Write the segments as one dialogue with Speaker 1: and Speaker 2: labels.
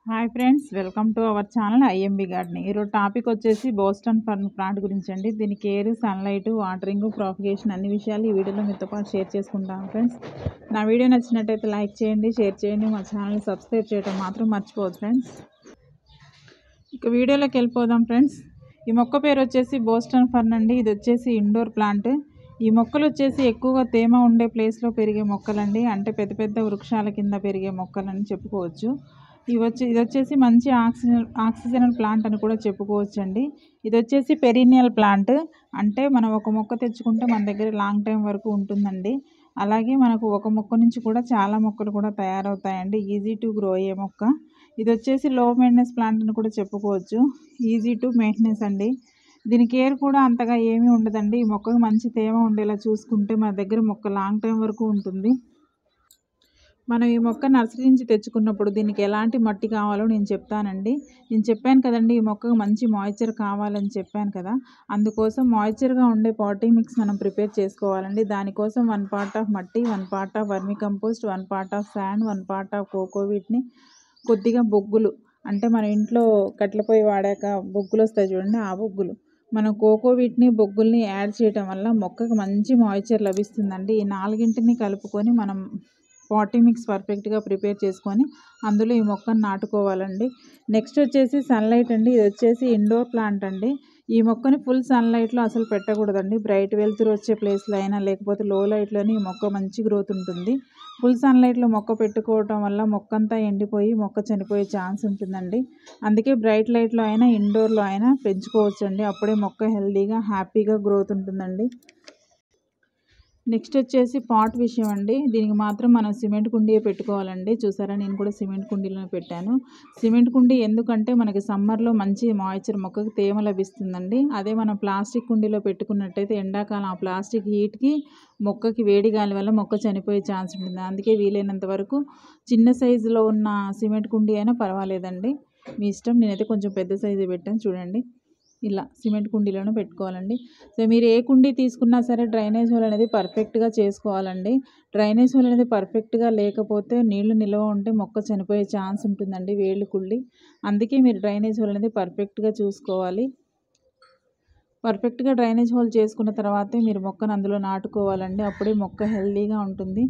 Speaker 1: hi friends welcome to our channel IMB gardening ఈరోజు topic వచ్చేసి Boston fern plant గురించి అండి దీని కేర్ సన్లైట్ వాటరింగ్ ప్రాపిగేషన్ అన్ని విషయాలు ఈ వీడియోలో మీతో పాటు షేర్ చేసుకుంటాను ఫ్రెండ్స్ నా వీడియో నచ్చినట్టయితే లైక్ చేయండి షేర్ చేయండి మా ఛానల్ని సబ్స్క్రైబ్ చేయడం మాత్రం మర్చిపోవద్దు ఫ్రెండ్స్ ఇక వీడియోలోకి వెళ్ళిపోదాం ఫ్రెండ్స్ ఈ మొక్క పేరు వచ్చేసి బోస్టన్ ఫర్న్ అండి ఇది వచ్చేసి ఇండోర్ ప్లాంట్ ఈ మొక్కలు వచ్చేసి ఎక్కువగా తేమ ఉండే ప్లేస్లో పెరిగే మొక్కలండి అంటే పెద్ద పెద్ద వృక్షాల కింద పెరిగే మొక్కలని చెప్పుకోవచ్చు ఇవి వచ్చి ఇది వచ్చేసి మంచి ఆక్సిజన్ ఆక్సిజనల్ ప్లాంట్ అని కూడా చెప్పుకోవచ్చు అండి ఇది వచ్చేసి పెరీనియల్ ప్లాంట్ అంటే మనం ఒక మొక్క తెచ్చుకుంటే మన దగ్గర లాంగ్ టైం వరకు ఉంటుందండి అలాగే మనకు ఒక మొక్క నుంచి కూడా చాలా మొక్కలు కూడా తయారవుతాయండి ఈజీ టు గ్రో అయ్యే మొక్క ఇది వచ్చేసి లో మెయింటెనెన్స్ ప్లాంట్ అని కూడా చెప్పుకోవచ్చు ఈజీ టు మెయింటెనెన్స్ అండి దీని కేర్ కూడా అంతగా ఏమీ ఉండదండి ఈ మొక్కకు మంచి తేమ ఉండేలా చూసుకుంటే మన దగ్గర మొక్క లాంగ్ టైం వరకు ఉంటుంది మనం ఈ మొక్క నర్సరీ నుంచి తెచ్చుకున్నప్పుడు దీనికి ఎలాంటి మట్టి కావాలో నేను చెప్తానండి నేను చెప్పాను కదండి ఈ మొక్కకు మంచి మాయిశ్చర్ కావాలని చెప్పాను కదా అందుకోసం మాయిశ్చర్గా ఉండే పాటింగ్ మిక్స్ మనం ప్రిపేర్ చేసుకోవాలండి దానికోసం వన్ పార్ట్ ఆఫ్ మట్టి one part of vermicompost one part of sand one part of కోకోవీట్ని కొద్దిగా బొగ్గులు అంటే మన ఇంట్లో కట్టెల పొయ్యి వాడాక బొగ్గులు వస్తాయి చూడండి ఆ బొగ్గులు మనం కోకోవీట్ని బొగ్గుల్ని యాడ్ చేయటం వల్ల మొక్కకు మంచి మాయిశ్చర్ లభిస్తుందండి ఈ నాలుగింటిని కలుపుకొని మనం పాటీ మిక్స్ పర్ఫెక్ట్గా ప్రిపేర్ చేసుకొని అందులో ఈ మొక్కను నాటుకోవాలండి నెక్స్ట్ వచ్చేసి సన్లైట్ అండి ఇది వచ్చేసి ఇండోర్ ప్లాంట్ అండి ఈ మొక్కని ఫుల్ సన్లైట్లో అసలు పెట్టకూడదండి బ్రైట్ వెలుతురు వచ్చే ప్లేస్లో అయినా లేకపోతే లో లైట్లోనే ఈ మొక్క మంచి గ్రోత్ ఉంటుంది ఫుల్ సన్లైట్లో మొక్క పెట్టుకోవటం వల్ల మొక్క అంతా ఎండిపోయి మొక్క చనిపోయే ఛాన్స్ ఉంటుందండి అందుకే బ్రైట్ లైట్లో అయినా ఇండోర్లో అయినా పెంచుకోవచ్చండి అప్పుడే మొక్క హెల్తీగా హ్యాపీగా గ్రోత్ ఉంటుందండి నెక్స్ట్ వచ్చేసి పాట్ విషయం అండి దీనికి మాత్రం మనం సిమెంట్ కుండీయే పెట్టుకోవాలండి చూసారా నేను కూడా సిమెంట్ కుండీలోనే పెట్టాను సిమెంట్ కుండీ ఎందుకంటే మనకి సమ్మర్లో మంచి మాయిశ్చర్ మొక్కకి తేమ లభిస్తుందండి అదే మనం ప్లాస్టిక్ కుండీలో పెట్టుకున్నట్టయితే ఎండాకాలం ఆ ప్లాస్టిక్ హీట్కి మొక్కకి వేడి గాలి వల్ల మొక్క చనిపోయే ఛాన్స్ ఉంటుంది అందుకే వీలైనంత వరకు చిన్న సైజులో ఉన్న సిమెంట్ కుండీ అయినా పర్వాలేదండి మీ ఇష్టం నేనైతే కొంచెం పెద్ద సైజు పెట్టాను చూడండి ఇలా సిమెంట్ కుండీలోనే పెట్టుకోవాలండి సో మీరు ఏ కుండీ తీసుకున్నా సరే డ్రైనేజ్ హోల్ అనేది పర్ఫెక్ట్గా చేసుకోవాలండి డ్రైనేజ్ హోల్ అనేది పర్ఫెక్ట్గా లేకపోతే నీళ్లు నిల్వ ఉంటే మొక్క చనిపోయే ఛాన్స్ ఉంటుందండి వేళ్ళు కుళ్ళి అందుకే మీరు డ్రైనేజ్ హోల్ అనేది పర్ఫెక్ట్గా చూసుకోవాలి పర్ఫెక్ట్గా డ్రైనేజ్ హోల్ చేసుకున్న తర్వాతే మీరు మొక్కను అందులో నాటుకోవాలండి అప్పుడే మొక్క హెల్తీగా ఉంటుంది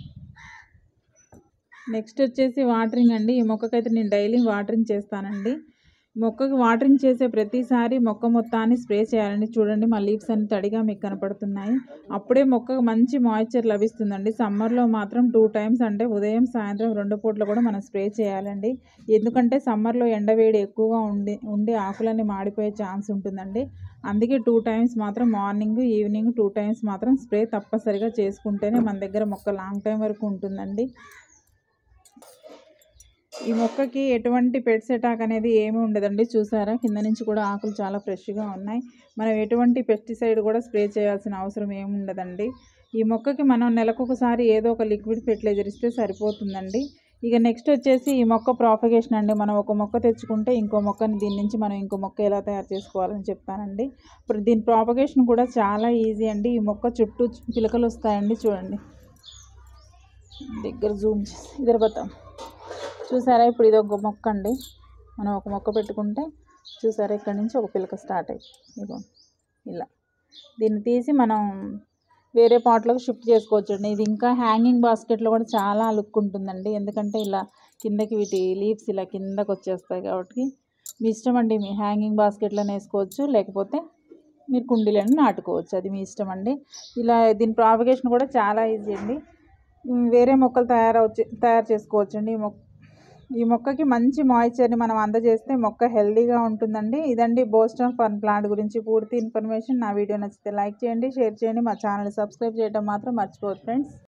Speaker 1: నెక్స్ట్ వచ్చేసి వాటరింగ్ అండి ఈ మొక్కకైతే నేను డైలీ వాటరింగ్ చేస్తానండి మొక్కకి వాటరింగ్ చేసే ప్రతిసారి మొక్క మొత్తాన్ని స్ప్రే చేయాలండి చూడండి మా లీవ్స్ అన్ని తడిగా మీకు కనపడుతున్నాయి అప్పుడే మొక్కకు మంచి మాయిశ్చర్ లభిస్తుందండి సమ్మర్లో మాత్రం టూ టైమ్స్ అంటే ఉదయం సాయంత్రం రెండు పూట్ల కూడా మనం స్ప్రే చేయాలండి ఎందుకంటే సమ్మర్లో ఎండవేడి ఎక్కువగా ఉండి ఉండి ఆకులన్నీ మాడిపోయే ఛాన్స్ ఉంటుందండి అందుకే టూ టైమ్స్ మాత్రం మార్నింగ్ ఈవినింగ్ టూ టైమ్స్ మాత్రం స్ప్రే తప్పనిసరిగా చేసుకుంటేనే మన దగ్గర మొక్క లాంగ్ టైం వరకు ఉంటుందండి ఈ మొక్కకి ఎటువంటి పెట్స్ అటాక్ అనేది ఏమీ ఉండదండి చూసారా కింద నుంచి కూడా ఆకులు చాలా ఫ్రెష్గా ఉన్నాయి మనం ఎటువంటి పెస్టిసైడ్ కూడా స్ప్రే చేయాల్సిన అవసరం ఏమి ఉండదండి ఈ మొక్కకి మనం నెలకొకసారి ఏదో ఒక లిక్విడ్ ఫెర్టిలైజర్ ఇస్తే సరిపోతుందండి ఇక నెక్స్ట్ వచ్చేసి ఈ మొక్క ప్రాపగేషన్ అండి మనం ఒక మొక్క తెచ్చుకుంటే ఇంకో మొక్కని దీని నుంచి మనం ఇంకో మొక్క ఎలా తయారు చేసుకోవాలని చెప్తానండి ఇప్పుడు దీని ప్రాపగేషన్ కూడా చాలా ఈజీ అండి ఈ మొక్క చుట్టూ పిలకలు వస్తాయండి చూడండి దగ్గర జూమ్ చేసి ఇద్దరు పోతాం చూసారా ఇప్పుడు ఇది ఒక మొక్క అండి మనం ఒక మొక్క పెట్టుకుంటే చూసారా ఇక్కడ నుంచి ఒక పిలక స్టార్ట్ అయ్యి ఇగో ఇలా దీన్ని తీసి మనం వేరే పాట్లోకి షిఫ్ట్ చేసుకోవచ్చు అండి ఇది ఇంకా హ్యాంగింగ్ బాస్కెట్లో కూడా చాలా లుక్ ఉంటుందండి ఎందుకంటే ఇలా కిందకి వీటి లీవ్స్ ఇలా కిందకి వచ్చేస్తాయి కాబట్టి మీ ఇష్టం అండి మీ హ్యాంగింగ్ బాస్కెట్లోనే వేసుకోవచ్చు లేకపోతే మీరు కుండీలను నాటుకోవచ్చు అది మీ ఇష్టం అండి ఇలా దీని ప్రాపగేషన్ కూడా చాలా ఈజీ అండి వేరే మొక్కలు తయారవచ్చు తయారు చేసుకోవచ్చు అండి ఈ మొక్క ఈ మొక్కకి మంచి మాయిశ్చర్ని మనం అందజేస్తే మొక్క హెల్తీగా ఉంటుందండి ఇదండి బోస్టన్ ఫర్న్ ప్లాంట్ గురించి పూర్తి ఇన్ఫర్మేషన్ నా వీడియో నచ్చితే లైక్ చేయండి షేర్ చేయండి మా ఛానల్ సబ్స్క్రైబ్ చేయడం మాత్రం మర్చిపోవద్దు ఫ్రెండ్స్